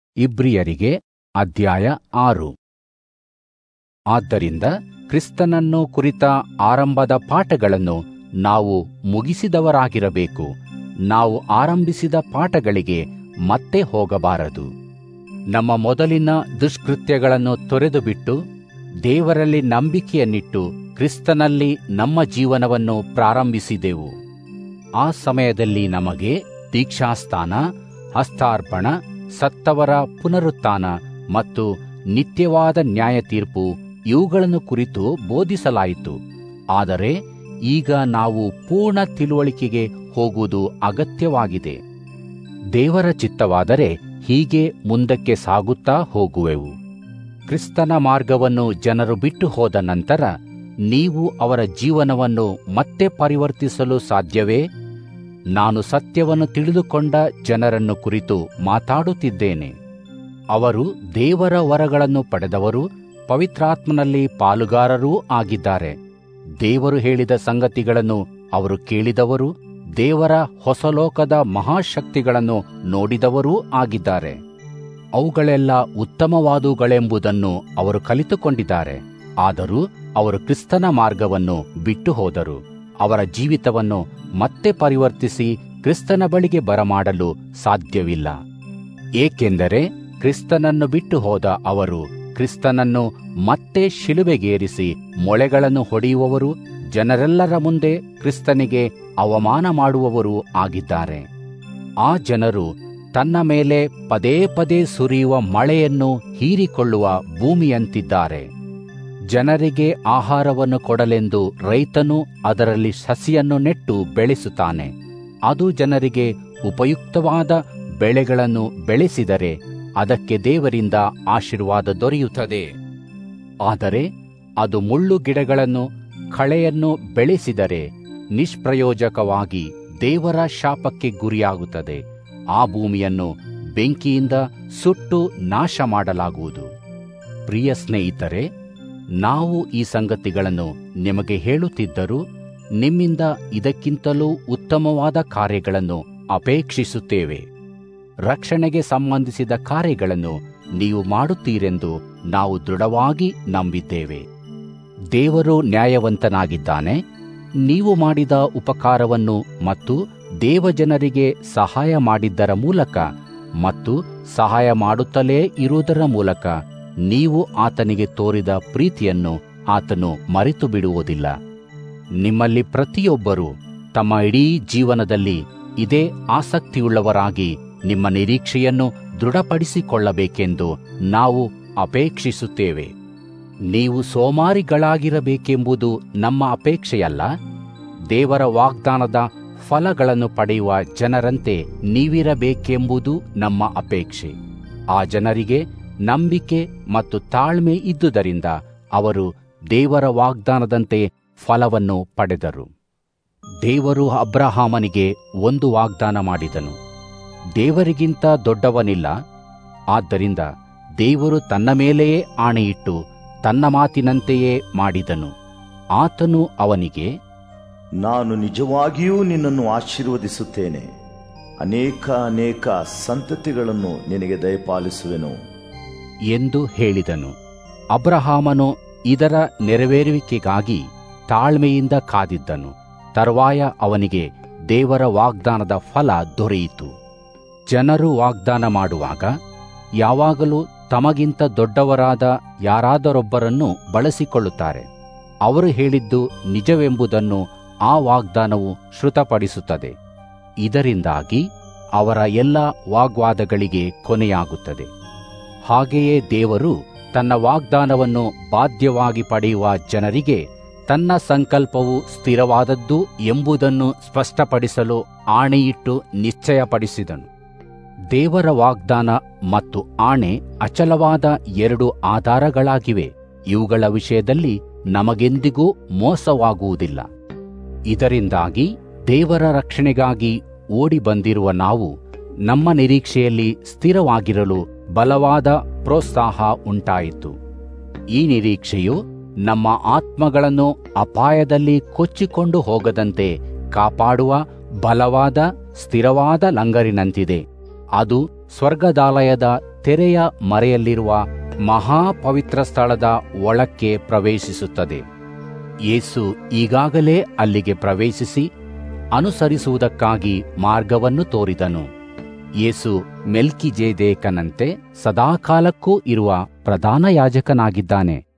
ಇಬ್ರಿಯರಿಗೆ ಅಧ್ಯಾಯ ಆರು ಆದ್ದರಿಂದ ಕ್ರಿಸ್ತನನ್ನು ಕುರಿತ ಆರಂಭದ ಪಾಠಗಳನ್ನು ನಾವು ಮುಗಿಸಿದವರಾಗಿರಬೇಕು ನಾವು ಆರಂಭಿಸಿದ ಪಾಠಗಳಿಗೆ ಮತ್ತೆ ಹೋಗಬಾರದು ನಮ್ಮ ಮೊದಲಿನ ದುಷ್ಕೃತ್ಯಗಳನ್ನು ತೊರೆದುಬಿಟ್ಟು ದೇವರಲ್ಲಿ ನಂಬಿಕೆಯನ್ನಿಟ್ಟು ಕ್ರಿಸ್ತನಲ್ಲಿ ನಮ್ಮ ಜೀವನವನ್ನು ಪ್ರಾರಂಭಿಸಿದೆವು ಆ ಸಮಯದಲ್ಲಿ ನಮಗೆ ದೀಕ್ಷಾಸ್ಥಾನ ಹಸ್ತಾರ್ಪಣ ಸತ್ತವರ ಪುನರುತ್ಥಾನ ಮತ್ತು ನಿತ್ಯವಾದ ನ್ಯಾಯ ತೀರ್ಪು ಇವುಗಳನ್ನು ಕುರಿತು ಬೋಧಿಸಲಾಯಿತು ಆದರೆ ಈಗ ನಾವು ಪೂರ್ಣ ತಿಳುವಳಿಕೆಗೆ ಹೋಗುವುದು ಅಗತ್ಯವಾಗಿದೆ ದೇವರ ಚಿತ್ತವಾದರೆ ಹೀಗೆ ಮುಂದಕ್ಕೆ ಸಾಗುತ್ತಾ ಹೋಗುವೆವು ಕ್ರಿಸ್ತನ ಮಾರ್ಗವನ್ನು ಜನರು ಬಿಟ್ಟು ಹೋದ ನಂತರ ನೀವು ಅವರ ಜೀವನವನ್ನು ಮತ್ತೆ ಪರಿವರ್ತಿಸಲು ಸಾಧ್ಯವೇ ನಾನು ಸತ್ಯವನ್ನು ತಿಳಿದುಕೊಂಡ ಜನರನ್ನು ಕುರಿತು ಮಾತಾಡುತ್ತಿದ್ದೇನೆ ಅವರು ದೇವರ ವರಗಳನ್ನು ಪಡೆದವರು ಪವಿತ್ರಾತ್ಮನಲ್ಲಿ ಪಾಲುಗಾರರೂ ಆಗಿದ್ದಾರೆ ದೇವರು ಹೇಳಿದ ಸಂಗತಿಗಳನ್ನು ಅವರು ಕೇಳಿದವರು ದೇವರ ಹೊಸಲೋಕದ ಮಹಾಶಕ್ತಿಗಳನ್ನು ನೋಡಿದವರೂ ಆಗಿದ್ದಾರೆ ಅವುಗಳೆಲ್ಲ ಉತ್ತಮವಾದುಗಳೆಂಬುದನ್ನು ಅವರು ಕಲಿತುಕೊಂಡಿದ್ದಾರೆ ಆದರೂ ಅವರು ಕ್ರಿಸ್ತನ ಮಾರ್ಗವನ್ನು ಬಿಟ್ಟು ಹೋದರು ಅವರ ಜೀವಿತವನ್ನು ಮತ್ತೆ ಪರಿವರ್ತಿಸಿ ಕ್ರಿಸ್ತನ ಬಳಿಗೆ ಬರಮಾಡಲು ಸಾಧ್ಯವಿಲ್ಲ ಏಕೆಂದರೆ ಕ್ರಿಸ್ತನನ್ನು ಬಿಟ್ಟು ಹೋದ ಅವರು ಕ್ರಿಸ್ತನನ್ನು ಮತ್ತೆ ಶಿಲುಬೆಗೇರಿಸಿ ಮೊಳೆಗಳನ್ನು ಹೊಡೆಯುವವರು ಜನರೆಲ್ಲರ ಮುಂದೆ ಕ್ರಿಸ್ತನಿಗೆ ಅವಮಾನ ಮಾಡುವವರೂ ಆಗಿದ್ದಾರೆ ಆ ಜನರು ತನ್ನ ಮೇಲೆ ಪದೇ ಪದೇ ಸುರಿಯುವ ಮಳೆಯನ್ನು ಹೀರಿಕೊಳ್ಳುವ ಭೂಮಿಯಂತಿದ್ದಾರೆ ಜನರಿಗೆ ಆಹಾರವನ್ನು ಕೊಡಲೆಂದು ರೈತನು ಅದರಲ್ಲಿ ಸಸಿಯನ್ನು ನೆಟ್ಟು ಬೆಳೆಸುತ್ತಾನೆ ಅದು ಜನರಿಗೆ ಉಪಯುಕ್ತವಾದ ಬೆಳೆಗಳನ್ನು ಬೆಳೆಸಿದರೆ ಅದಕ್ಕೆ ದೇವರಿಂದ ಆಶೀರ್ವಾದ ದೊರೆಯುತ್ತದೆ ಆದರೆ ಅದು ಮುಳ್ಳು ಗಿಡಗಳನ್ನು ಕಳೆಯನ್ನು ಬೆಳೆಸಿದರೆ ನಿಷ್ಪ್ರಯೋಜಕವಾಗಿ ದೇವರ ಶಾಪಕ್ಕೆ ಗುರಿಯಾಗುತ್ತದೆ ಆ ಭೂಮಿಯನ್ನು ಬೆಂಕಿಯಿಂದ ಸುಟ್ಟು ನಾಶ ಮಾಡಲಾಗುವುದು ಪ್ರಿಯ ಸ್ನೇಹಿತರೆ ನಾವು ಈ ಸಂಗತಿಗಳನ್ನು ನಿಮಗೆ ಹೇಳುತ್ತಿದ್ದರೂ ನಿಮ್ಮಿಂದ ಇದಕ್ಕಿಂತಲೂ ಉತ್ತಮವಾದ ಕಾರ್ಯಗಳನ್ನು ಅಪೇಕ್ಷಿಸುತ್ತೇವೆ ರಕ್ಷಣೆಗೆ ಸಂಬಂಧಿಸಿದ ಕಾರ್ಯಗಳನ್ನು ನೀವು ಮಾಡುತ್ತೀರೆಂದು ನಾವು ದೃಢವಾಗಿ ನಂಬಿದ್ದೇವೆ ದೇವರು ನ್ಯಾಯವಂತನಾಗಿದ್ದಾನೆ ನೀವು ಮಾಡಿದ ಉಪಕಾರವನ್ನು ಮತ್ತು ದೇವಜನರಿಗೆ ಸಹಾಯ ಮಾಡಿದ್ದರ ಮೂಲಕ ಮತ್ತು ಸಹಾಯ ಮಾಡುತ್ತಲೇ ಇರುವುದರ ಮೂಲಕ ನೀವು ಆತನಿಗೆ ತೋರಿದ ಪ್ರೀತಿಯನ್ನು ಆತನು ಮರೆತು ಬಿಡುವುದಿಲ್ಲ ನಿಮ್ಮಲ್ಲಿ ಪ್ರತಿಯೊಬ್ಬರೂ ತಮ್ಮ ಇಡೀ ಜೀವನದಲ್ಲಿ ಇದೇ ಆಸಕ್ತಿಯುಳ್ಳವರಾಗಿ ನಿಮ್ಮ ನಿರೀಕ್ಷೆಯನ್ನು ದೃಢಪಡಿಸಿಕೊಳ್ಳಬೇಕೆಂದು ನಾವು ಅಪೇಕ್ಷಿಸುತ್ತೇವೆ ನೀವು ಸೋಮಾರಿಗಳಾಗಿರಬೇಕೆಂಬುದು ನಮ್ಮ ಅಪೇಕ್ಷೆಯಲ್ಲ ದೇವರ ವಾಗ್ದಾನದ ಫಲಗಳನ್ನು ಪಡೆಯುವ ಜನರಂತೆ ನೀವಿರಬೇಕೆಂಬುದು ನಮ್ಮ ಅಪೇಕ್ಷೆ ಆ ಜನರಿಗೆ ನಂಬಿಕೆ ಮತ್ತು ತಾಳ್ಮೆ ಇದ್ದುದರಿಂದ ಅವರು ದೇವರ ವಾಗ್ದಾನದಂತೆ ಫಲವನ್ನು ಪಡೆದರು ದೇವರು ಅಬ್ರಹಾಮನಿಗೆ ಒಂದು ವಾಗ್ದಾನ ಮಾಡಿದನು ದೇವರಿಗಿಂತ ದೊಡ್ಡವನಿಲ್ಲ ಆದ್ದರಿಂದ ದೇವರು ತನ್ನ ಮೇಲೆಯೇ ಆಣೆಯಿಟ್ಟು ತನ್ನ ಮಾತಿನಂತೆಯೇ ಮಾಡಿದನು ಆತನು ಅವನಿಗೆ ನಾನು ನಿಜವಾಗಿಯೂ ನಿನ್ನನ್ನು ಆಶೀರ್ವದಿಸುತ್ತೇನೆ ಅನೇಕ ಅನೇಕ ಸಂತತಿಗಳನ್ನು ನಿನಗೆ ದಯಪಾಲಿಸುವೆನು ಎಂದು ಹೇಳಿದನು ಅಬ್ರಹಾಮನು ಇದರ ನೆರವೇರುವಿಕೆಗಾಗಿ ತಾಳ್ಮೆಯಿಂದ ಕಾದಿದ್ದನು ತರುವಾಯ ಅವನಿಗೆ ದೇವರ ವಾಗ್ದಾನದ ಫಲ ದೊರೆಯಿತು ಜನರು ವಾಗ್ದಾನ ಮಾಡುವಾಗ ಯಾವಾಗಲೂ ತಮಗಿಂತ ದೊಡ್ಡವರಾದ ಯಾರಾದರೊಬ್ಬರನ್ನು ಬಳಸಿಕೊಳ್ಳುತ್ತಾರೆ ಅವರು ಹೇಳಿದ್ದು ನಿಜವೆಂಬುದನ್ನು ಆ ವಾಗ್ದಾನವು ಶ್ರುತಪಡಿಸುತ್ತದೆ ಇದರಿಂದಾಗಿ ಅವರ ಎಲ್ಲ ವಾಗ್ವಾದಗಳಿಗೆ ಕೊನೆಯಾಗುತ್ತದೆ ಹಾಗೆಯೇ ದೇವರು ತನ್ನ ವಾಗ್ದಾನವನ್ನು ಬಾಧ್ಯವಾಗಿ ಪಡೆಯುವ ಜನರಿಗೆ ತನ್ನ ಸಂಕಲ್ಪವು ಸ್ಥಿರವಾದದ್ದು ಎಂಬುದನ್ನು ಸ್ಪಷ್ಟಪಡಿಸಲು ಆಣೆಯಿಟ್ಟು ನಿಶ್ಚಯಪಡಿಸಿದನು ದೇವರ ವಾಗ್ದಾನ ಮತ್ತು ಆಣೆ ಅಚಲವಾದ ಎರಡು ಆಧಾರಗಳಾಗಿವೆ ಇವುಗಳ ವಿಷಯದಲ್ಲಿ ನಮಗೆಂದಿಗೂ ಮೋಸವಾಗುವುದಿಲ್ಲ ಇದರಿಂದಾಗಿ ದೇವರ ರಕ್ಷಣೆಗಾಗಿ ಓಡಿ ಬಂದಿರುವ ನಾವು ನಮ್ಮ ನಿರೀಕ್ಷೆಯಲ್ಲಿ ಸ್ಥಿರವಾಗಿರಲು ಬಲವಾದ ಪ್ರೋತ್ಸಾಹ ಉಂಟಾಯಿತು ಈ ನಿರೀಕ್ಷೆಯು ನಮ್ಮ ಆತ್ಮಗಳನ್ನು ಅಪಾಯದಲ್ಲಿ ಕೊಚ್ಚಿಕೊಂಡು ಹೋಗದಂತೆ ಕಾಪಾಡುವ ಬಲವಾದ ಸ್ಥಿರವಾದ ಲಂಗರಿನಂತಿದೆ ಅದು ಸ್ವರ್ಗದಾಲಯದ ತೆರೆಯ ಮರೆಯಲ್ಲಿರುವ ಮಹಾಪವಿತ್ರ ಸ್ಥಳದ ಒಳಕ್ಕೆ ಪ್ರವೇಶಿಸುತ್ತದೆ ಯೇಸು ಈಗಾಗಲೇ ಅಲ್ಲಿಗೆ ಪ್ರವೇಶಿಸಿ ಅನುಸರಿಸುವುದಕ್ಕಾಗಿ ಮಾರ್ಗವನ್ನು ತೋರಿದನು ಯೇಸು ಮೆಲ್ಕಿಜೇದೇಕನಂತೆ ಸದಾಕಾಲಕ್ಕೂ ಇರುವ ಪ್ರಧಾನ ಯಾಜಕನಾಗಿದ್ದಾನೆ